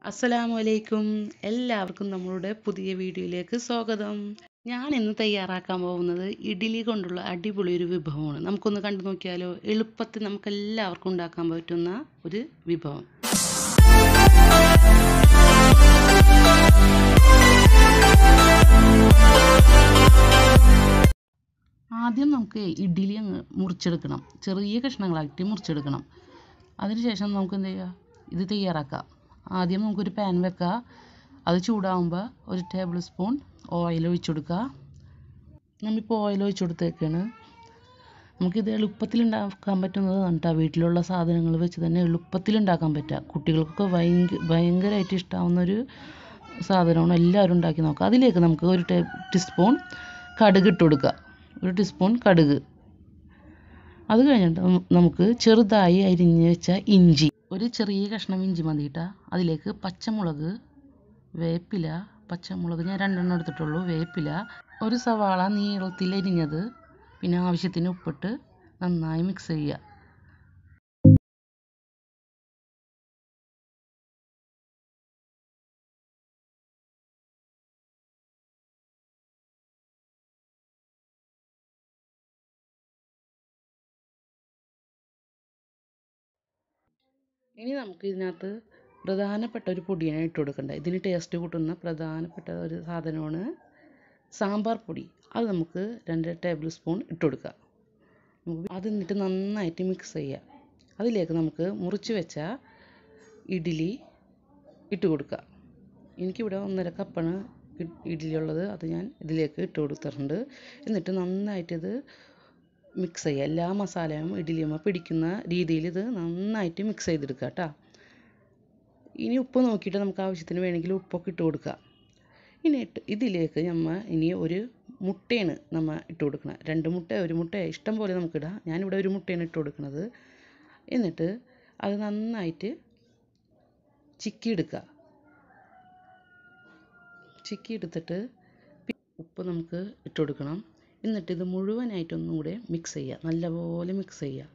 അസ്സലാമു അലൈക്കും എല്ലാവർക്കും നമ്മളുടെ പുതിയ വീഡിയോയിലേക്ക് സ്വാഗതം ഞാൻ ഇന്ന് തയ്യാറാക്കാൻ പോകുന്നത് ഇഡ്ഡലി കൊണ്ടുള്ള അടിപൊളി ഒരു വിഭവമാണ് നമുക്കൊന്ന് കണ്ടു നോക്കിയാലോ എളുപ്പത്തിൽ നമുക്ക് എല്ലാവർക്കും ഉണ്ടാക്കാൻ പറ്റുന്ന ഒരു വിഭവം ആദ്യം നമുക്ക് ഇഡ്ഡലി അങ്ങ് മുറിച്ചെടുക്കണം ചെറിയ കഷ്ണങ്ങളാക്കി മുറിച്ചെടുക്കണം അതിനുശേഷം നമുക്ക് എന്ത് ചെയ്യുക ഇത് തയ്യാറാക്കാം ആദ്യം നമുക്കൊരു പാൻ വെക്കുക അത് ചൂടാകുമ്പോൾ ഒരു ടേബിൾ സ്പൂൺ ഓയിൽ ഒഴിച്ചു കൊടുക്കുക നമ്മളിപ്പോൾ ഓയിൽ ഒഴിച്ചു കൊടുത്തേക്കാണ് നമുക്കിത് എളുപ്പത്തിൽ ഉണ്ടാക്കാൻ പറ്റുന്നതാണ് കേട്ടോ വീട്ടിലുള്ള സാധനങ്ങൾ വെച്ച് തന്നെ എളുപ്പത്തിൽ ഉണ്ടാക്കാൻ പറ്റുക കുട്ടികൾക്കൊക്കെ ഭയങ്കര ഭയങ്കരമായിട്ട് ഇഷ്ടമാവുന്നൊരു സാധനമാണ് എല്ലാവരും ഉണ്ടാക്കി നോക്കുക അതിലേക്ക് നമുക്ക് ഒരു ടേ ടീസ്പൂൺ കടുക് ഇട്ട് കൊടുക്കുക ഒരു ടീസ്പൂൺ കടുക് അത് കഴിഞ്ഞിട്ട് നമുക്ക് ചെറുതായി അരിഞ്ഞ് വെച്ച ഇഞ്ചി ഒരു ചെറിയ കഷ്ണം ഇഞ്ചി മതിയിട്ടാ അതിലേക്ക് പച്ചമുളക് വേപ്പില പച്ചമുളക് ഞാൻ രണ്ടെണ്ണം എടുത്തിട്ടുള്ളൂ വേപ്പില ഒരു സവാള നീളത്തിൽ അരിഞ്ഞത് പിന്നെ ആവശ്യത്തിന് ഉപ്പിട്ട് നന്നായി മിക്സ് ചെയ്യുക ഇനി നമുക്ക് ഇതിനകത്ത് പ്രധാനപ്പെട്ട ഒരു പൊടിയാണ് ഇട്ട് കൊടുക്കേണ്ടത് ഇതിന് ടേസ്റ്റ് കൂട്ടുന്ന പ്രധാനപ്പെട്ട ഒരു സാധനമാണ് സാമ്പാർ പൊടി അത് നമുക്ക് രണ്ട് ടേബിൾ സ്പൂൺ ഇട്ട് കൊടുക്കുക അത് എന്നിട്ട് നന്നായിട്ട് മിക്സ് ചെയ്യുക അതിലേക്ക് നമുക്ക് മുറിച്ച് വെച്ച ഇഡ്ഡലി ഇട്ട് കൊടുക്കുക എനിക്കിവിടെ ഒന്നര കപ്പാണ് ഇഡ്ഡലി ഉള്ളത് അത് ഞാൻ ഇതിലേക്ക് ഇട്ട് കൊടുത്തിട്ടുണ്ട് എന്നിട്ട് നന്നായിട്ടിത് മിക്സ് ചെയ്യുക എല്ലാ മസാലയും ഇഡ്ഡലിയുമ്പോൾ പിടിക്കുന്ന രീതിയിൽ ഇത് നന്നായിട്ട് മിക്സ് ചെയ്തെടുക്കുക കേട്ടോ ഇനി ഉപ്പ് നോക്കിയിട്ട് നമുക്ക് ആവശ്യത്തിന് വേണമെങ്കിൽ ഉപ്പൊക്കെ ഇട്ട് കൊടുക്കുക ഇനി ഇട്ട് ഇതിലേക്ക് നമ്മൾ ഇനി ഒരു മുട്ടയാണ് നമ്മൾ ഇട്ട് കൊടുക്കണം രണ്ട് മുട്ട ഒരു മുട്ട ഇഷ്ടം പോലെ നമുക്കിടാം ഞാനിവിടെ ഒരു മുട്ടയാണ് ഇട്ട് കൊടുക്കുന്നത് എന്നിട്ട് അത് നന്നായിട്ട് ചിക്കി എടുക്കുക ചിക്കി എടുത്തിട്ട് ഉപ്പ് നമുക്ക് ഇട്ട് കൊടുക്കണം എന്നിട്ട് ഇത് മുഴുവനായിട്ടൊന്നും കൂടെ മിക്സ് ചെയ്യുക നല്ലപോലെ മിക്സ് ചെയ്യുക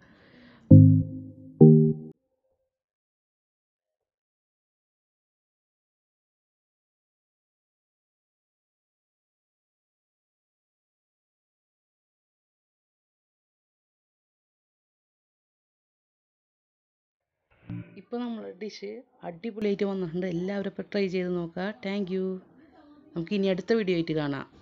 ഇപ്പോൾ നമ്മളെ ഡിഷ് അടിപൊളിയായിട്ട് വന്നിട്ടുണ്ട് എല്ലാവരും ഇപ്പോൾ ട്രൈ ചെയ്ത് നോക്കുക താങ്ക് യു നമുക്ക് ഇനി അടുത്ത വീഡിയോ ആയിട്ട് കാണാം